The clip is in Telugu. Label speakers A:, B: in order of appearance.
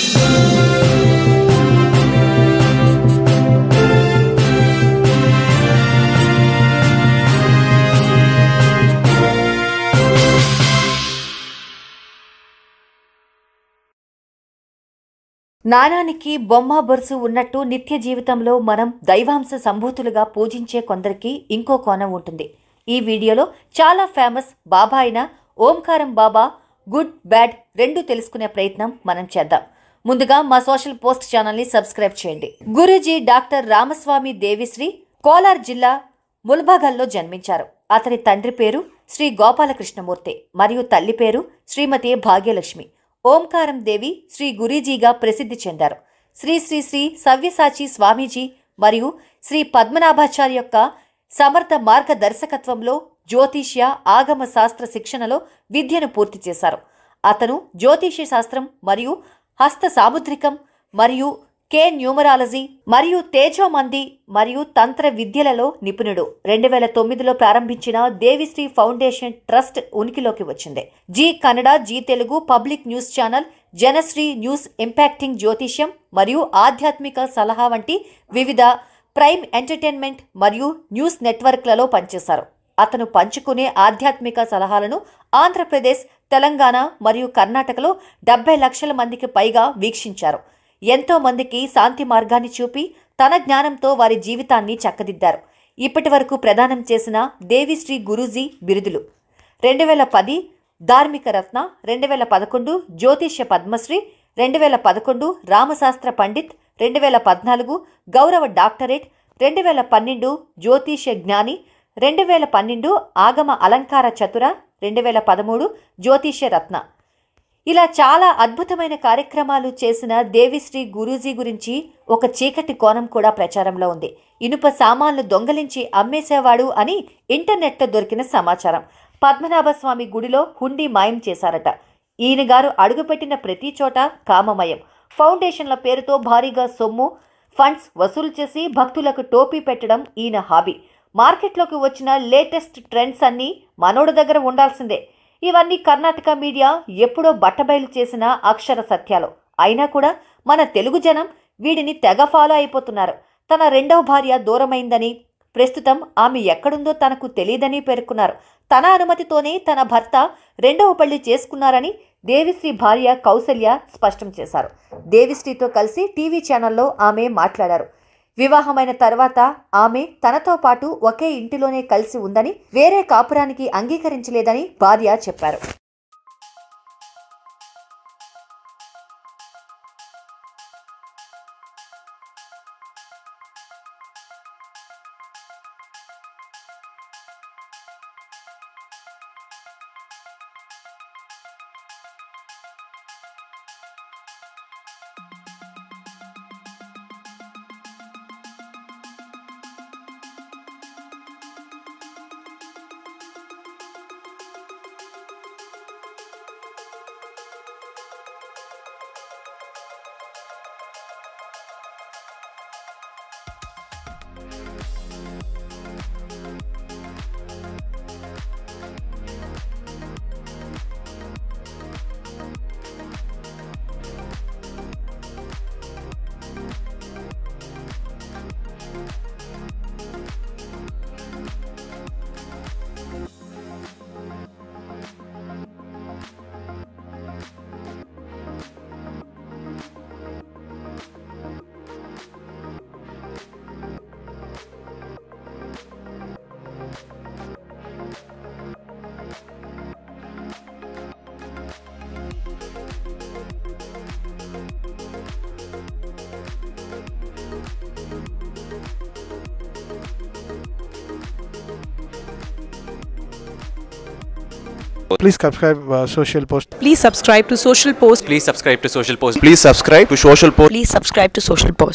A: నాణానికి బొమ్మ బొరుసు ఉన్నట్టు నిత్య జీవితంలో మనం దైవాంశ సంభూతులుగా పూజించే కొందరికి ఇంకో కోణం ఉంటుంది ఈ వీడియోలో చాలా ఫేమస్ బాబా అయిన ఓంకారం బాబా గుడ్ బ్యాడ్ రెండు తెలుసుకునే ప్రయత్నం మనం చేద్దాం ముందుగా మా సోషల్ పోస్ట్ ఛానల్ని సబ్స్క్రైబ్ చేయండి గురూజీ డాక్టర్ రామస్వామి దేవిశ్రీ కోలార్ జిల్లా ముల్బాగల్లో జన్మించారు అతని తండ్రి పేరు శ్రీ గోపాలకృష్ణమూర్తి మరియు తల్లి పేరు శ్రీమతి భాగ్యలక్ష్మి ఓంకారం దేవి శ్రీ గురీజీగా ప్రసిద్ధి చెందారు శ్రీ శ్రీ శ్రీ సవ్యసాచి స్వామీజీ మరియు శ్రీ పద్మనాభాచార్య యొక్క సమర్థ మార్గదర్శకత్వంలో జ్యోతిష్య ఆగమ శాస్త్ర శిక్షణలో విద్యను పూర్తి చేశారు అతను జ్యోతిష్య శాస్త్రం మరియు హస్త సాముద్రికం మరియు కే న్యూమరాలజీ మరియు తేజోమంది మరియు తంత్ర విద్యలలో నిపుణుడు రెండు వేల తొమ్మిదిలో ప్రారంభించిన దేవిశ్రీ ఫౌండేషన్ ట్రస్ట్ ఉనికిలోకి వచ్చింది Zee Kannada Zee Telugu public news channel Janashri news impacting జ్యోతిష్యం మరియు ఆధ్యాత్మిక సలహా వంటి వివిధ ప్రైమ్ ఎంటర్టైన్మెంట్ మరియు న్యూస్ నెట్వర్క్లలో పనిచేశారు అతను పంచుకునే ఆధ్యాత్మిక సలహాలను ఆంధ్రప్రదేశ్ తెలంగాణ మరియు కర్ణాటకలో డెబ్బై లక్షల మందికి పైగా వీక్షించారు ఎంతో మందికి శాంతి మార్గాన్ని చూపి తన జ్ఞానంతో వారి జీవితాన్ని చక్కదిద్దారు ఇప్పటి వరకు ప్రదానం చేసిన దేవిశ్రీ గురూజీ బిరుదులు రెండు వేల పది ధార్మిక రత్న రెండు వేల పదకొండు జ్యోతిష్య పద్మశ్రీ రెండు వేల పదకొండు రామశాస్త్ర పండిత్ రెండు వేల పద్నాలుగు గౌరవ డాక్టరేట్ రెండు వేల పన్నెండు జ్యోతిష్య జ్ఞాని రెండు వేల పన్నెండు ఆగమ అలంకార చతుర రెండు వేల పదమూడు జ్యోతిష్య రత్న ఇలా చాలా అద్భుతమైన కార్యక్రమాలు చేసిన దేవిశ్రీ గురూజీ గురించి ఒక చీకటి కోణం కూడా ప్రచారంలో ఉంది ఇనుప సామాన్లు దొంగలించి అమ్మేసేవాడు అని ఇంటర్నెట్లో దొరికిన సమాచారం పద్మనాభస్వామి గుడిలో హుండీ మాయం చేశారట ఈయన గారు అడుగుపెట్టిన ప్రతి చోట కామమయం ఫౌండేషన్ల పేరుతో భారీగా సొమ్ము ఫండ్స్ వసూలు చేసి భక్తులకు టోపీ పెట్టడం ఈయన హాబీ మార్కెట్లోకి వచ్చిన లేటెస్ట్ ట్రెండ్స్ అన్నీ మనోడి దగ్గర ఉండాల్సిందే ఇవన్నీ కర్ణాటక మీడియా ఎప్పుడో బట్టబయలు చేసిన అక్షర సత్యాలు అయినా కూడా మన తెలుగు జనం వీడిని తెగ ఫాలో అయిపోతున్నారు తన రెండవ భార్య దూరమైందని ప్రస్తుతం ఆమె ఎక్కడుందో తనకు తెలియదని పేర్కొన్నారు తన అనుమతితోనే తన భర్త రెండవ పెళ్లి చేసుకున్నారని దేవిశ్రీ భార్య కౌసల్య స్పష్టం చేశారు దేవిశ్రీతో కలిసి టీవీ ఛానల్లో ఆమె మాట్లాడారు వివాహమైన తర్వాత ఆమె తనతో పాటు ఒకే ఇంటిలోనే కలిసి ఉందని వేరే కాపురానికి అంగీకరించలేదని భార్య చెప్పారు
B: Please subscribe uh, Social Post.
C: Please subscribe to Social Post.
D: Please subscribe to Social Post.
E: Please subscribe to Social Post.
C: Please subscribe to Social Post.